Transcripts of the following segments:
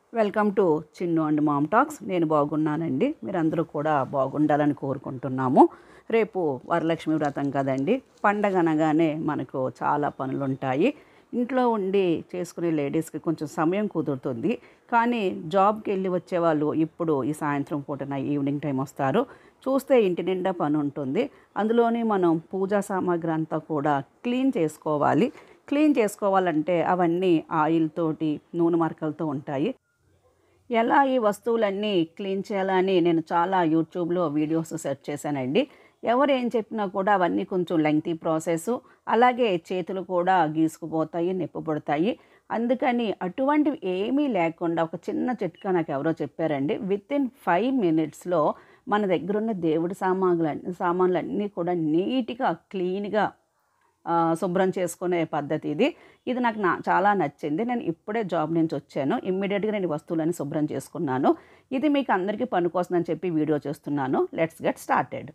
welcome to Chinnu and mom talks నేను బాగున్నానండి మీరందరూ కూడా బాగుండాలని కోరుకుంటున్నాము రేపు వరలక్ష్మి వ్రతం కదండి పండగ అనగానే మనకు చాలా పనులు ఉంటాయి ఇంట్లో ఉండి చేసుకునే లేడీస్కి కొంచెం సమయం కుదురుతుంది కానీ జాబ్కి వెళ్ళి వచ్చే వాళ్ళు ఇప్పుడు ఈ సాయంత్రం పూటన ఈవినింగ్ టైం వస్తారు చూస్తే ఇంటి నిండా పని ఉంటుంది అందులోని మనం పూజా సామాగ్రి అంతా కూడా క్లీన్ చేసుకోవాలి క్లీన్ చేసుకోవాలంటే అవన్నీ ఆయిల్ తోటి నూనె మరకలతో ఉంటాయి ఎలా ఈ వస్తువులన్నీ క్లీన్ చేయాలని నేను చాలా యూట్యూబ్లో వీడియోస్ సెర్చ్ చేశానండి ఎవరు ఏం చెప్పినా కూడా అవన్నీ కొంచెం లెంగ్తీ ప్రాసెస్ అలాగే చేతులు కూడా గీసుకుపోతాయి నొప్పి పడతాయి అందుకని అటువంటివి ఏమీ లేకుండా ఒక చిన్న చిట్కా నాకు ఎవరో చెప్పారండి విత్ ఇన్ ఫైవ్ మినిట్స్లో మన దగ్గర ఉన్న దేవుడి సామాన్లు సామాన్లు అన్నీ కూడా నీట్గా క్లీన్గా ఆ, శుభ్రం చేసుకునే పద్ధతి ఇది ఇది నాకు నా చాలా నచ్చింది నేను ఇప్పుడే జాబ్ నుంచి వచ్చాను ఇమ్మీడియట్గా నేను ఈ వస్తువులని శుభ్రం చేసుకున్నాను ఇది మీకు అందరికీ పనికొస్తుందని చెప్పి వీడియో చేస్తున్నాను లెట్స్ గెట్ స్టార్టెడ్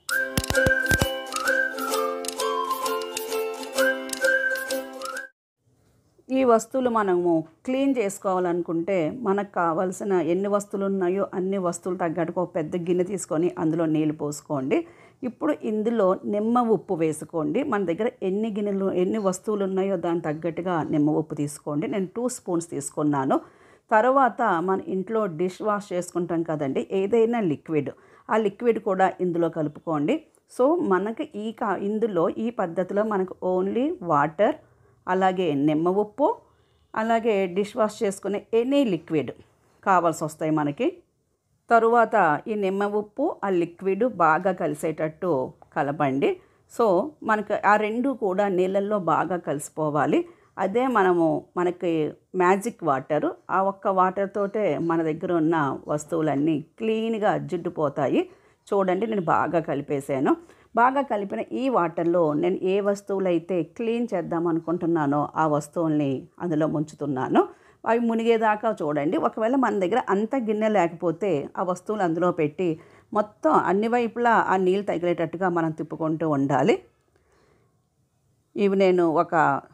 ఈ వస్తువులు మనము క్లీన్ చేసుకోవాలనుకుంటే మనకు కావాల్సిన ఎన్ని వస్తువులు ఉన్నాయో అన్ని వస్తువులు తగ్గట్టుకు ఒక పెద్ద గిన్నె తీసుకొని అందులో నీళ్ళు పోసుకోండి ఇప్పుడు ఇందులో నిమ్మ ఉప్పు వేసుకోండి మన దగ్గర ఎన్ని గిన్నెలు ఎన్ని వస్తువులు ఉన్నాయో దానికి తగ్గట్టుగా నిమ్మ ఉప్పు తీసుకోండి నేను టూ స్పూన్స్ తీసుకున్నాను తర్వాత మన ఇంట్లో డిష్ వాష్ చేసుకుంటాం కదండి ఏదైనా లిక్విడ్ ఆ లిక్విడ్ కూడా ఇందులో కలుపుకోండి సో మనకి ఈ కా ఇందులో ఈ పద్ధతిలో మనకు ఓన్లీ వాటర్ అలాగే నిమ్మ ఉప్పు అలాగే డిష్ వాష్ చేసుకునే ఎనీ లిక్విడ్ కావాల్సి వస్తాయి మనకి తరువాత ఈ నిమ్మ ఉప్పు ఆ లిక్విడ్ బాగా కలిసేటట్టు కలపండి సో మనకి ఆ రెండు కూడా నీళ్ళల్లో బాగా కలిసిపోవాలి అదే మనము మనకి మ్యాజిక్ వాటర్ ఆ ఒక్క వాటర్ తోటే మన దగ్గర ఉన్న వస్తువులన్నీ క్లీన్గా జిడ్డుపోతాయి చూడండి నేను బాగా కలిపేసాను బాగా కలిపిన ఈ వాటర్లో నేను ఏ వస్తువులు అయితే క్లీన్ చేద్దాం అనుకుంటున్నానో ఆ వస్తువుల్ని అందులో ముంచుతున్నాను అవి మునిగేదాకా చూడండి ఒకవేళ మన దగ్గర అంత గిన్నె లేకపోతే ఆ వస్తువులు అందులో పెట్టి మొత్తం అన్ని వైపులా ఆ నీళ్ళు తగిలేటట్టుగా మనం తిప్పుకుంటూ ఉండాలి ఇవి నేను ఒక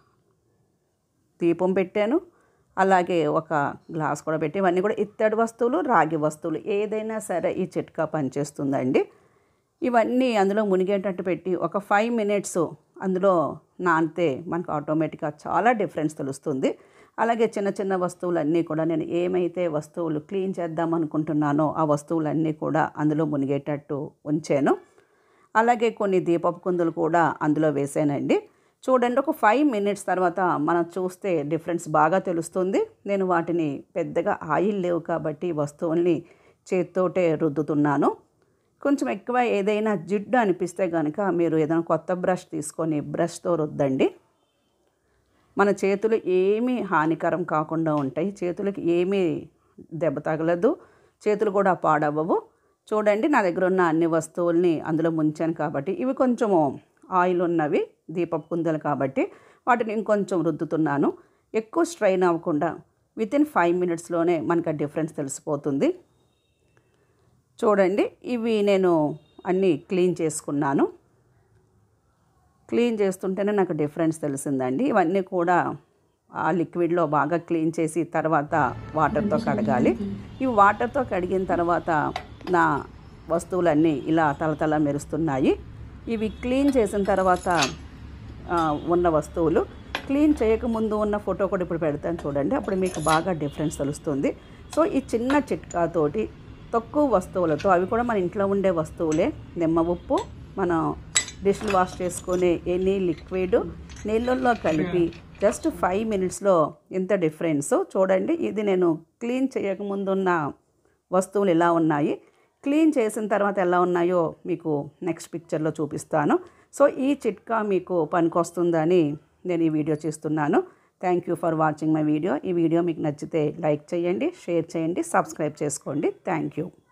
దీపం పెట్టాను అలాగే ఒక గ్లాస్ కూడా పెట్టి ఇవన్నీ కూడా ఇత్తడి వస్తువులు రాగి వస్తువులు ఏదైనా సరే ఈ చిట్కా పనిచేస్తుందండి ఇవన్నీ అందులో మునిగేటట్టు పెట్టి ఒక ఫైవ్ మినిట్స్ అందులో నానితే మనకు ఆటోమేటిక్గా చాలా డిఫరెన్స్ తెలుస్తుంది అలాగే చిన్న చిన్న వస్తువులన్నీ కూడా నేను ఏమైతే వస్తువులు క్లీన్ చేద్దాం అనుకుంటున్నానో ఆ వస్తువులన్నీ కూడా అందులో మునిగేటట్టు ఉంచాను అలాగే కొన్ని దీపపు కుందులు కూడా అందులో వేసానండి చూడండి ఒక ఫైవ్ మినిట్స్ తర్వాత మనం చూస్తే డిఫరెన్స్ బాగా తెలుస్తుంది నేను వాటిని పెద్దగా ఆయిల్ లేవు కాబట్టి ఈ వస్తువుల్ని చేత్తోటే రుద్దుతున్నాను కొంచెం ఎక్కువ ఏదైనా జిడ్డు అనిపిస్తే కనుక మీరు ఏదైనా కొత్త బ్రష్ తీసుకొని బ్రష్తో రుద్దండి మన చేతులు ఏమీ హానికరం కాకుండా ఉంటాయి చేతులకి ఏమీ దెబ్బ తగలదు చేతులు కూడా పాడవ్వవు చూడండి నా దగ్గర ఉన్న అన్ని వస్తువుల్ని అందులో ముంచాను కాబట్టి ఇవి కొంచెము ఆయిల్ ఉన్నవి దీపపు కుందలు కాబట్టి వాటిని ఇంకొంచెం రుద్దుతున్నాను ఎక్కువ స్ట్రైన్ అవ్వకుండా విత్ ఇన్ ఫైవ్ మినిట్స్లోనే మనకు ఆ డిఫరెన్స్ తెలిసిపోతుంది చూడండి ఇవి నేను అన్నీ క్లీన్ చేసుకున్నాను క్లీన్ చేస్తుంటేనే నాకు డిఫరెన్స్ తెలిసిందండి ఇవన్నీ కూడా ఆ లిక్విడ్లో బాగా క్లీన్ చేసి తర్వాత వాటర్తో కడగాలి ఈ వాటర్తో కడిగిన తర్వాత నా వస్తువులన్నీ ఇలా తలతల మెరుస్తున్నాయి ఇవి క్లీన్ చేసిన తర్వాత ఆ, ఉన్న వస్తువులు క్లీన్ చేయకముందు ఉన్న ఫోటో కూడా ఇప్పుడు పెడతాను చూడండి అప్పుడు మీకు బాగా డిఫరెన్స్ తెలుస్తుంది సో ఈ చిన్న చిట్కాతోటి తక్కువ వస్తువులతో అవి కూడా మన ఇంట్లో ఉండే వస్తువులే నిమ్మ ఉప్పు మనం డిష్లు వాష్ చేసుకునే ఎనీ లిక్విడ్ నీళ్ళల్లో కలిపి జస్ట్ ఫైవ్ మినిట్స్లో ఎంత డిఫరెన్స్ చూడండి ఇది నేను క్లీన్ చేయకముందు ఉన్న వస్తువులు ఎలా ఉన్నాయి క్లీన్ చేసిన తర్వాత ఎలా ఉన్నాయో మీకు నెక్స్ట్ పిక్చర్లో చూపిస్తాను సో ఈ చిట్కా మీకు పనికొస్తుందని నేను ఈ వీడియో చేస్తున్నాను thank you for watching my video ఈ వీడియో మీకు నచ్చితే లైక్ చేయండి షేర్ చేయండి సబ్స్క్రైబ్ చేసుకోండి థ్యాంక్ యూ